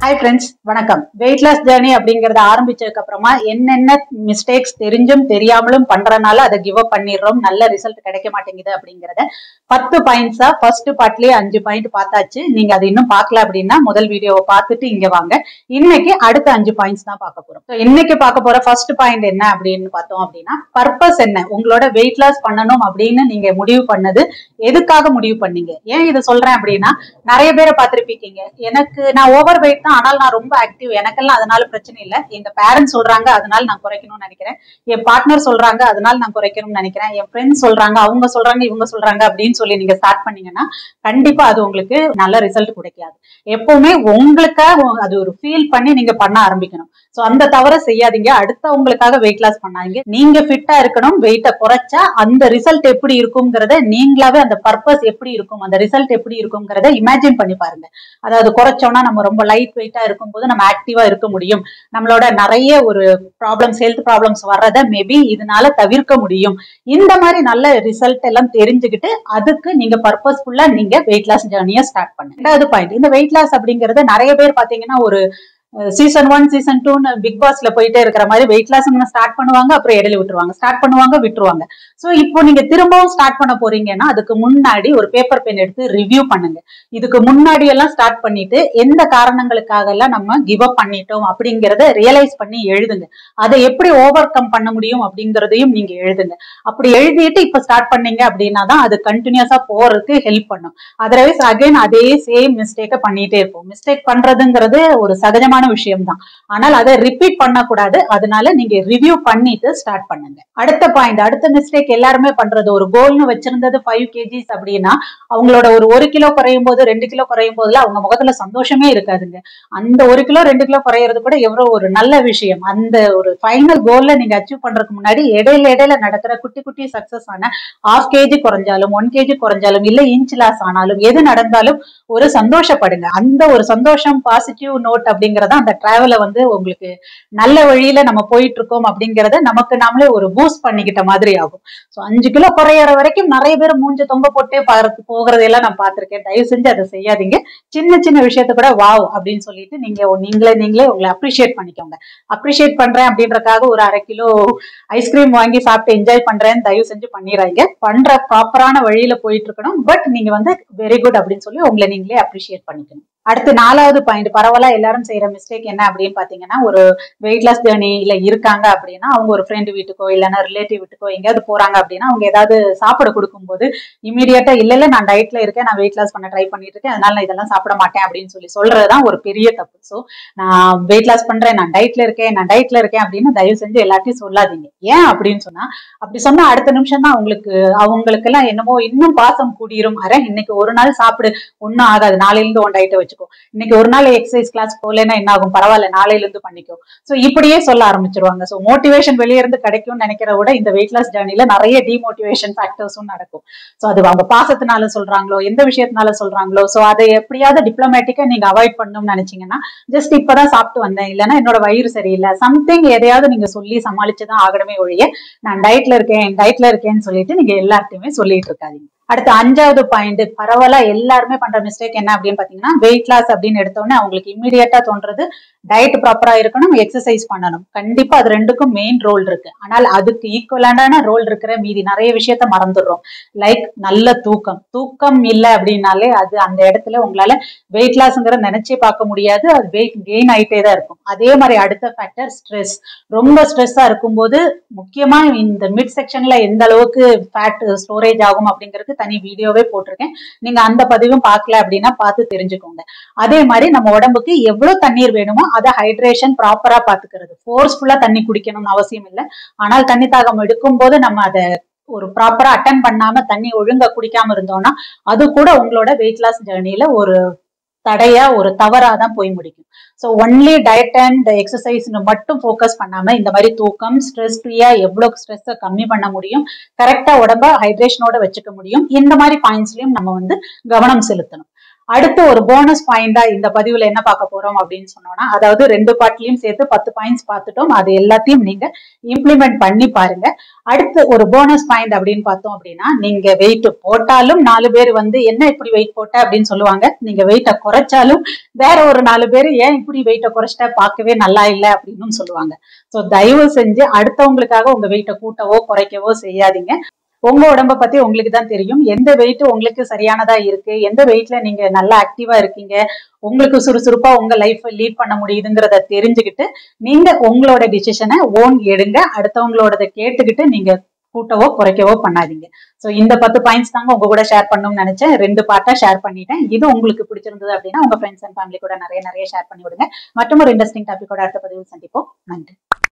hi friends வணக்கம் weight loss journey அப்படிங்கறத ஆரம்பிச்சதுக்கு அப்புறமா என்னென்ன மிஸ்டேக்ஸ் தெரிஞ்சும் தெரியாமலும் பண்றனால அதை கிவ் அப் பண்ணிடுறோம் நல்ல ரிசல்ட் கிடைக்க மாட்டேங்குது அப்படிங்கறத பத்து பாயிண்ட்ஸா ஃபர்ஸ்ட் பார்ட்லயே அஞ்சு பாயிண்ட் பார்த்தாச்சு நீங்க அதை இன்னும் பார்க்கல அப்படின்னா முதல் வீடியோவை பார்த்துட்டு இங்க வாங்க இன்னைக்கு அடுத்த அஞ்சு பாயிண்ட்ஸ் தான் பார்க்க போறோம் So, இன்னைக்கு பார்க்க போற ஃபர்ஸ்ட் பாயிண்ட் என்ன அப்படின்னு பார்த்தோம் அப்படின்னா பர்பஸ் என்ன உங்களோட வெயிட் லாஸ் பண்ணணும் அப்படின்னு நீங்க முடிவு பண்ணது எதுக்காக முடிவு பண்ணீங்க ஏன் இதை சொல்றேன் அப்படின்னா நிறைய பேரை பார்த்திருப்பீங்க எனக்கு நான் ஓவர் வெயிட் தான் ஆனால் நான் ரொம்ப ஆக்டிவ் எனக்கெல்லாம் அதனால பிரச்சனை இல்லை எங்க பேரண்ட்ஸ் சொல்றாங்க அதனால நான் குறைக்கணும்னு நினைக்கிறேன் என் பார்ட்னர் சொல்றாங்க அதனால நான் குறைக்கணும்னு நினைக்கிறேன் என் ஃப்ரெண்ட்ஸ் சொல்றாங்க அவங்க சொல்றாங்க இவங்க சொல்றாங்க அப்படின்னு சொல்லி நீங்க ஸ்டார்ட் பண்ணீங்கன்னா கண்டிப்பா அது உங்களுக்கு நல்ல ரிசல்ட் கிடைக்காது எப்பவுமே உங்களுக்காக அது ஒரு ஃபீல் பண்ணி நீங்க பண்ண ஆரம்பிக்கணும் சோ அந்த தவறை செய்யாதீங்க அடுத்தவங்களுக்காக வெயிட் லாஸ் பண்ணாதீங்க நீங்க ஃபிட்டா இருக்கணும் வெயிட்டை குறைச்சா அந்த ரிசல்ட் எப்படி இருக்குங்கிறத நீங்களாவே அந்த பர்பஸ் எப்படி இருக்கும் அந்த ரிசல்ட் எப்படி இருக்குங்கிறத இமேஜின் பண்ணி பாருங்க அதாவது குறைச்சோம்னா நம்ம ரொம்ப லைட் வெயிட்டா இருக்கும்போது நம்ம ஆக்டிவா இருக்க முடியும் நம்மளோட நிறைய ஒரு ப்ராப்ளம்ஸ் ஹெல்த் ப்ராப்ளம்ஸ் வர்றத மேபி இதனால தவிர்க்க முடியும் இந்த மாதிரி நல்ல ரிசல்ட் எல்லாம் தெரிஞ்சுக்கிட்டு அதுக்கு நீங்க பர்பஸ்ஃபுல்லா நீங்க வெயிட் லாஸ் ஜேர்னியை ஸ்டார்ட் பண்ணுங்க ரெண்டாவது பாயிண்ட் இந்த வெயிட் லாஸ் அப்படிங்கறது நிறைய பேர் பாத்தீங்கன்னா ஒரு சீசன் ஒன் சீசன் டூன்னு பிக் பாஸ்ல போயிட்டே இருக்கிற மாதிரி வெயிட் லாஸ் ஸ்டார்ட் பண்ணுவாங்க அப்புறம் இடையில விட்டுருவாங்க ஸ்டார்ட் பண்ணுவாங்க விட்டுருவாங்க சோ இப்போ நீங்க திரும்பவும் ஸ்டார்ட் பண்ண போறீங்கன்னா அதுக்கு முன்னாடி ஒரு பேப்பர் பென் எடுத்து ரிவ்யூ பண்ணுங்க இதுக்கு முன்னாடி எல்லாம் ஸ்டார்ட் பண்ணிட்டு எந்த காரணங்களுக்காக எல்லாம் நம்ம கிவ் அப் பண்ணிட்டோம் அப்படிங்கறத ரியலைஸ் பண்ணி எழுதுங்க அதை எப்படி ஓவர் கம் பண்ண முடியும் அப்படிங்கறதையும் நீங்க எழுதுங்க அப்படி எழுதிட்டு இப்ப ஸ்டார்ட் பண்ணீங்க அப்படின்னா தான் அது கண்டினியூஸா போறதுக்கு ஹெல்ப் பண்ணும் அதர்வைஸ் அகைன் அதே சேம் மிஸ்டேக்க பண்ணிட்டே இருப்போம் மிஸ்டேக் பண்றதுங்கிறது ஒரு சகஜமான விஷயம் தான் ஆனால் அதை ரிப்பீட் பண்ணக்கூடாது அதனால நீங்க ரிவ்யூ பண்ணிட்டு ஸ்டார்ட் பண்ணுங்க அடுத்த பாயிண்ட் அடுத்த மிஸ்டேக் எல்லாருமே பண்றது ஒரு கோல்னு வச்சிருந்தது ஃபைவ் கேஜிஸ் அப்படின்னா அவங்களோட ஒரு ஒரு கிலோ குறையும் போது ரெண்டு கிலோ குறையும் போதுல அவங்க முகத்துல சந்தோஷமே இருக்காதுங்க அந்த ஒரு கிலோ ரெண்டு கிலோ குறையிறது கூட எவ்வளவு ஒரு நல்ல விஷயம் அந்த ஒரு ஃபைனல் கோல்ல நீங்க அச்சீவ் பண்றதுக்கு முன்னாடி இடையில இடையில நடக்கிற குட்டி குட்டி சக்சஸ் ஆன ஹாஃப் கேஜி குறைஞ்சாலும் ஒன் கேஜி குறைஞ்சாலும் இல்ல இன்ச் லாஸ் ஆனாலும் எது நடந்தாலும் ஒரு சந்தோஷப்படுங்க அந்த ஒரு சந்தோஷம் பாசிட்டிவ் நோட் அப்படிங்கறத அந்த டிராவல வந்து உங்களுக்கு நல்ல வழியில நம்ம போயிட்டு இருக்கோம் அப்படிங்கறத நமக்கு நாமளே ஒரு பூஸ்ட் பண்ணிக்கிட்ட மாதிரி ஆகும் சோ அஞ்சு கிலோ குறையற வரைக்கும் நிறைய பேர் மூஞ்ச தொங்க போட்டே பாக்குறது போகிறதெல்லாம் நான் பார்த்திருக்கேன் தயவு செஞ்சு அதை செய்யாதீங்க சின்ன சின்ன விஷயத்த கூட வாவ் அப்படின்னு சொல்லிட்டு நீங்க நீங்களே நீங்களே உங்களை அப்ரிஷியேட் பண்ணிக்கோங்க அப்ரிஷியேட் பண்றேன் அப்படின்றக்காக ஒரு அரை கிலோ ஐஸ்கிரீம் வாங்கி சாப்பிட்டு என்ஜாய் பண்றேன்னு தயவு செஞ்சு பண்ணிடுறாங்க பண்ற ப்ராப்பரான வழியில போயிட்டு இருக்கணும் பட் நீங்க வந்து வெரி குட் அப்படின்னு சொல்லி உங்களை நீங்களே அப்ரிஷியேட் பண்ணிக்கணும் அடுத்து நாலாவது பாயிண்ட் பரவாயில்ல எல்லாரும் செய்யற மிஸ்டேக் என்ன அப்படின்னு பாத்தீங்கன்னா ஒரு வெயிட் லாஸ் ஜேர்னில இருக்காங்க அப்படின்னா அவங்க ஒரு ஃப்ரெண்டு வீட்டுக்கோ இல்லைன்னா ரிலேட்டிவ் வீட்டுக்கோ எங்கேயாவது போறாங்க அப்படின்னா அவங்க ஏதாவது சாப்பிட கொடுக்கும்போது இமீடியட்டா இல்ல இல்ல நான் டயட்ல இருக்கேன் நான் வெயிட் லாஸ் பண்ண ட்ரை பண்ணிட்டு இருக்கேன் அதனால நான் இதெல்லாம் சாப்பிட மாட்டேன் அப்படின்னு சொல்லி சொல்றதுதான் ஒரு பெரிய தப்பு ஸோ நான் வெயிட் லாஸ் பண்றேன் நான் டயட்ல இருக்கேன் நான் டயட்ல இருக்கேன் அப்படின்னு தயவு செஞ்சு எல்லாத்தையும் சொல்லாதீங்க ஏன் அப்படின்னு சொன்னா அப்படி சொன்னா அடுத்த நிமிஷம் தான் அவங்களுக்கு அவங்களுக்கு எல்லாம் என்னமோ இன்னும் பாசம் கூடிரும் அரே இன்னைக்கு ஒரு நாள் சாப்பிடு ஒன்னும் ஆகாது நாளையில இருந்து உன் டயட்டை வச்சுக்கோ இன்னைக்கு ஒரு நாள் எக்ஸசைஸ் கிளாஸ் போகலன்னா என்ன ஆகும் பரவாயில்ல நாளையில இருந்து பண்ணிக்கோ சோ இப்படியே சொல்ல ஆரம்பிச்சிருவாங்க சோ மோட்டிவேஷன் வெளியே இருந்து கிடைக்கும்னு நினைக்கிற விட இந்த வெயிட் லாஸ் ஜேர்னில நிறைய டிமோட்டிவேஷன் ஃபேக்டர்ஸும் நடக்கும் சோ அது அவங்க பாசத்தினால சொல்றாங்களோ எந்த விஷயத்தினால சொல்றாங்களோ சோ அதை எப்படியாவது டிப்ளமேட்டிக்கா நீங்க அவாய்ட் பண்ணணும்னு நினைச்சீங்கன்னா ஜஸ்ட் இப்பதான் சாப்பிட்டு வந்தேன் இல்லைன்னா என்னோட வயிறு சரியில்லை சம்திங் எதையாவது நீங்க சொல்லி சமாளிச்சுதான் ஆகணுமே ஒழிய நான் டயட்ல இருக்கேன் டயட்ல இருக்கேன்னு சொல்லிட்டு நீங்க எல்லார்ட்டையுமே சொல்லிட்டு இருக்காதீங்க அடுத்து அஞ்சாவது பாயிண்ட் பரவாயில்ல எல்லாருமே பண்ற மிஸ்டேக் என்ன அப்படின்னு பாத்தீங்கன்னா வெயிட் லாஸ் அப்படின்னு எடுத்தோடனே அவங்களுக்கு இமீடியட்டா தோன்றது டயட் ப்ராப்பரா இருக்கணும் எக்ஸசைஸ் பண்ணணும் கண்டிப்பா அது ரெண்டுக்கும் மெயின் ரோல் இருக்கு ஆனால் அதுக்கு ஈக்குவலான ரோல் இருக்கிற மீதி நிறைய விஷயத்த மறந்துடுறோம் லைக் நல்ல தூக்கம் தூக்கம் இல்லை அப்படின்னாலே அது அந்த இடத்துல உங்களால வெயிட் லாஸ்ங்கிற நினைச்சே பார்க்க முடியாது அது வெயிட் கெயின் ஆயிட்டே தான் இருக்கும் அதே மாதிரி அடுத்த ஃபேக்டர் ஸ்ட்ரெஸ் ரொம்ப ஸ்ட்ரெஸ்ஸா இருக்கும்போது முக்கியமா இந்த மிட் செக்ஷன்ல எந்த அளவுக்கு ஃபேட் ஸ்டோரேஜ் ஆகும் அப்படிங்கிறது தனி வீடியோவே போட்டிருக்கேன் நீங்க அந்த பதிவும் பார்க்கல அப்படின்னா பார்த்து தெரிஞ்சுக்கோங்க அதே மாதிரி நம்ம உடம்புக்கு எவ்வளவு தண்ணீர் வேணுமோ அதை ஹைட்ரேஷன் ப்ராப்பரா பாத்துக்கிறது ஃபோர்ஸ்ஃபுல்லா தண்ணி குடிக்கணும்னு அவசியம் இல்லை ஆனால் தண்ணி தாகம் எடுக்கும் போது நம்ம அதை ஒரு ப்ராப்பரா அட்டன் பண்ணாம தண்ணி ஒழுங்கா குடிக்காம இருந்தோம்னா அது கூட உங்களோட வெயிட் லாஸ் ஜேர்னில ஒரு தடையா ஒரு தவறா தான் போய் முடிக்கும் ஸோ ஒன்லி டயட் அண்ட் எக்ஸசைஸ்னு மட்டும் ஃபோக்கஸ் பண்ணாம இந்த மாதிரி தூக்கம் ஸ்ட்ரெஸ் ஃப்ரீயா எவ்வளவு ஸ்ட்ரெஸ்ஸை கம்மி பண்ண முடியும் கரெக்டா உடம்ப ஹைட்ரேஷனோட வச்சுக்க முடியும் இந்த மாதிரி பாயிண்ட்ஸ்லயும் நம்ம வந்து கவனம் செலுத்தணும் அடுத்து ஒரு போனஸ் பாயிண்டா இந்த பதிவுல என்ன பார்க்க போறோம் அப்படின்னு சொன்னோம்னா அதாவது ரெண்டு பார்ட்லயும் சேர்த்து பத்து பாயிண்ட்ஸ் பார்த்துட்டோம் அது எல்லாத்தையும் நீங்க இம்ப்ளிமெண்ட் பண்ணி பாருங்க அடுத்து ஒரு போனஸ் பாயிண்ட் அப்படின்னு பார்த்தோம் அப்படின்னா நீங்க வெயிட் போட்டாலும் நாலு பேர் வந்து என்ன இப்படி வெயிட் போட்ட அப்படின்னு சொல்லுவாங்க நீங்க வெயிட்டை குறைச்சாலும் வேற ஒரு நாலு பேர் ஏன் இப்படி வெயிட்டை குறைச்சிட்ட பார்க்கவே நல்லா இல்லை அப்படின்னு சொல்லுவாங்க ஸோ தயவு செஞ்சு அடுத்தவங்களுக்காக உங்க வெயிட்டை கூட்டவோ குறைக்கவோ செய்யாதீங்க உங்க உடம்ப பத்தி உங்களுக்கு தான் தெரியும் எந்த வெயிட் உங்களுக்கு சரியானதா இருக்கு எந்த வெயிட்ல நீங்க நல்லா ஆக்டிவா இருக்கீங்க உங்களுக்கு சுறுசுறுப்பா உங்க லைஃப் லீட் பண்ண முடியுதுங்கிறத தெரிஞ்சுக்கிட்டு நீங்க உங்களோட டிசிஷனை ஓன் எடுங்க அடுத்தவங்களோடத கேட்டுக்கிட்டு நீங்க கூட்டவோ குறைக்கவோ பண்ணாதீங்க ஸோ இந்த பத்து பாயிண்ட்ஸ் தாங்க உங்க கூட ஷேர் பண்ணணும்னு நினைச்சேன் ரெண்டு பார்ட்டா ஷேர் பண்ணிட்டேன் இது உங்களுக்கு பிடிச்சிருந்தது அப்படின்னா உங்க ஃப்ரெண்ட்ஸ் அண்ட் ஃபேமிலி கூட நிறைய நிறைய ஷேர் பண்ணி விடுங்க மற்றும் ஒரு இன்ட்ரெஸ்டிங் டாபிக்கோட அடுத்த பதிவில் சந்திப்போம் நன்றி